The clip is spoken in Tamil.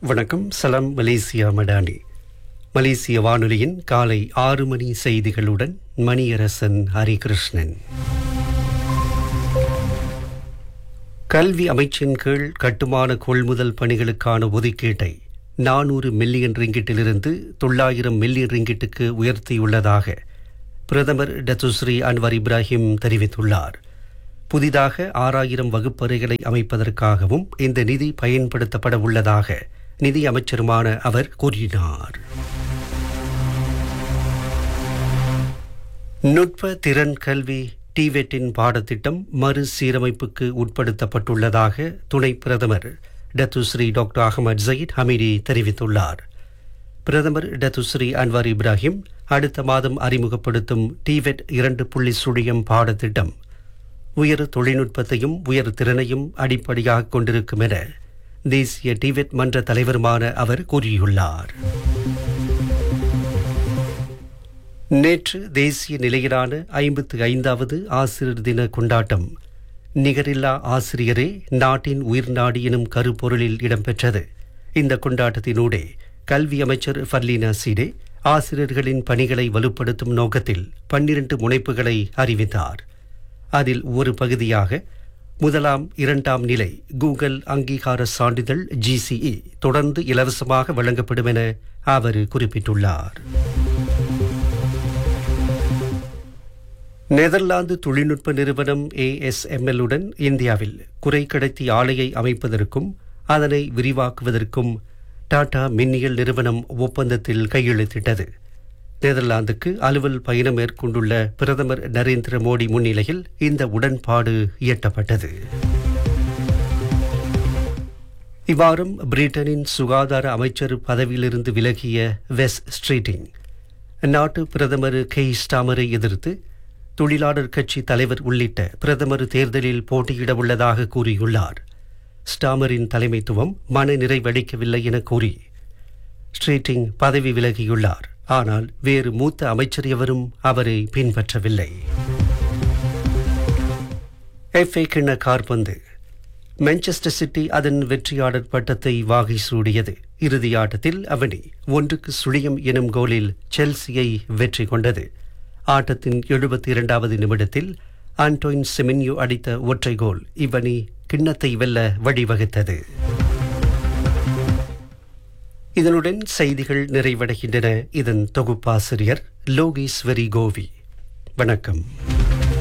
வணக்கம் சலாம் மலேசியா மடானி மலேசிய வானொலியின் காலை ஆறு மணி செய்திகளுடன் மணியரசன் ஹரிகிருஷ்ணன் கல்வி அமைச்சின் கீழ் கட்டுமான கொள்முதல் பணிகளுக்கான ஒதுக்கீட்டை நானூறு மில்லியன் ரிங்கிட்டிலிருந்து தொள்ளாயிரம் மில்லியன் ரிங்கிட்டுக்கு உயர்த்தியுள்ளதாக பிரதமர் டத்துஸ்ரீ அன்வர் இப்ராஹிம் தெரிவித்துள்ளார் புதிதாக ஆறாயிரம் வகுப்பறைகளை அமைப்பதற்காகவும் இந்த நிதி பயன்படுத்தப்பட உள்ளதாக நிதி அமைச்சருமான அவர் கூறினார் நுட்ப திறன் கல்வி டிவெட்டின் பாடத்திட்டம் மறுசீரமைப்புக்கு உட்படுத்தப்பட்டுள்ளதாக துணை பிரதமர் Datuk Seri doctor Ahmad Zahid Hamidi தெரிவித்துள்ளார் பிரதமர் டத்துஸ்ரீ அன்வார் இப்ராஹிம் அடுத்த மாதம் அறிமுகப்படுத்தும் டிவெட் இரண்டு புள்ளி சுழியம் பாடத்திட்டம் உயர் தொழில்நுட்பத்தையும் உயர் திறனையும் அடிப்படையாக கொண்டிருக்கும் என தேசிய டிவெட் மன்ற தலைவருமான அவர் கூறியுள்ளார் நேற்று தேசிய நிலையிலான ஐம்பத்து ஐந்தாவது ஆசிரியர் தின கொண்டாட்டம் நிகரில்லா ஆசிரியரே நாட்டின் உயிர்நாடி எனும் கருப்பொருளில் இடம்பெற்றது இந்த கொண்டாட்டத்தினூடே கல்வி அமைச்சர் ஃபர்லீனா சீடே ஆசிரியர்களின் பணிகளை வலுப்படுத்தும் நோக்கத்தில் பன்னிரண்டு முனைப்புகளை அறிவித்தார் அதில் ஒரு பகுதியாக முதலாம் இரண்டாம் நிலை கூகுள் அங்கீகார சான்றிதழ் ஜிசிஇ தொடர்ந்து இலவசமாக வழங்கப்படும் என அவர் குறிப்பிட்டுள்ளார் நெதர்லாந்து தொழில்நுட்ப நிறுவனம் ஏஎஸ்எம்எல் உடன் இந்தியாவில் குறை கடத்தி ஆலையை அமைப்பதற்கும் அதனை விரிவாக்குவதற்கும் டாடா மின்னியல் நிறுவனம் ஒப்பந்தத்தில் கையெழுத்திட்டது நெதர்லாந்துக்கு அலுவல் பயணம் மேற்கொண்டுள்ள பிரதமர் நரேந்திர மோடி முன்னிலையில் இந்த உடன்பாடு எட்டப்பட்டது இவ்வாரம் பிரிட்டனின் சுகாதார அமைச்சர் பதவியிலிருந்து விலகிய வெஸ் ஸ்ட்ரீட்டிங் நாட்டு பிரதமர் கே ஸ்டாமரை எதிர்த்து தொழிலாளர் கட்சி தலைவர் உள்ளிட்ட பிரதமர் தேர்தலில் போட்டியிட உள்ளதாக கூறியுள்ளார் ஸ்டாமரின் தலைமைத்துவம் மன நிறைவடைக்கவில்லை என கூறி ஸ்ட்ரீட்டிங் பதவி விலகியுள்ளார் ஆனால் வேறு மூத்த அமைச்சர் எவரும் அவரை பின்பற்றவில்லை எஃப்ஏ கிண்ண கார்பந்து மான்செஸ்டர் சிட்டி அதன் வெற்றியாளர் பட்டத்தை வாகை சூடியது இறுதி ஆட்டத்தில் அவனி ஒன்றுக்கு சுழியம் எனும் கோலில் செல்சியை வெற்றி கொண்டது ஆட்டத்தின் எழுபத்தி இரண்டாவது நிமிடத்தில் ஆண்டோயின் செமின்யோ அடித்த ஒற்றை கோல் இவ்வணி கிண்ணத்தை வெல்ல வழிவகுத்தது இதனுடன் செய்திகள் நிறைவடைகின்றன இதன் தொகுப்பாசிரியர் லோகேஸ்வரி கோவி வணக்கம்